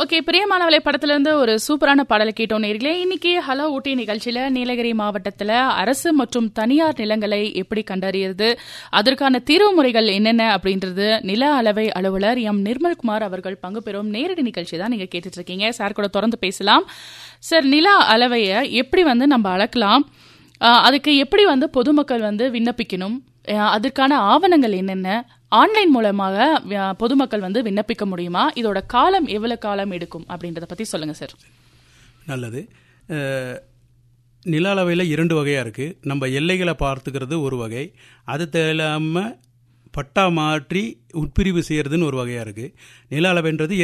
okay பிரியமானவளை படத்துல இருந்து ஒரு சூப்பரான பாடலை கேட்டோம் நேர்களே இன்னைக்கு ஹலோ ஊட்டி நிகழ்ச்சியில நீலகிரி மாவட்டத்துல அரசு மற்றும் தனியார் நிலங்களை எப்படி கண்டறியறது அதற்கான தீர்வு முறைகள் என்னென்ன அப்படின்றது நில அளவை அலுவலர் எம் நிர்மல்குமார் அவர்கள் பங்கு பெறும் நேரடி நிகழ்ச்சி தான் நீங்க கேட்டுட்டு இருக்கீங்க சார் கூட தொடர்ந்து பேசலாம் சார் நில அளவையை எப்படி வந்து நம்ம அளக்கலாம் ஆஹ் அதுக்கு எப்படி வந்து பொதுமக்கள் வந்து விண்ணப்பிக்கணும் ஆஹ் அதற்கான ஆவணங்கள் என்னென்ன ஆன்லைன் மூலமாக ஆஹ் பொதுமக்கள் வந்து விண்ணப்பிக்க முடியுமா இதோட காலம் எவ்வளவு காலம் எடுக்கும் அப்படின்றத பத்தி சொல்லுங்க சார் நல்லது அஹ், நில அளவையில் இரண்டு வகையாக இருக்குது நம்ம எல்லைகளை பார்த்துக்கிறது ஒரு வகை அது இல்லாமல் பட்டா மாற்றி உட்பிரிவு செய்கிறதுன்னு ஒரு வகையாக இருக்குது நில அளவுன்றது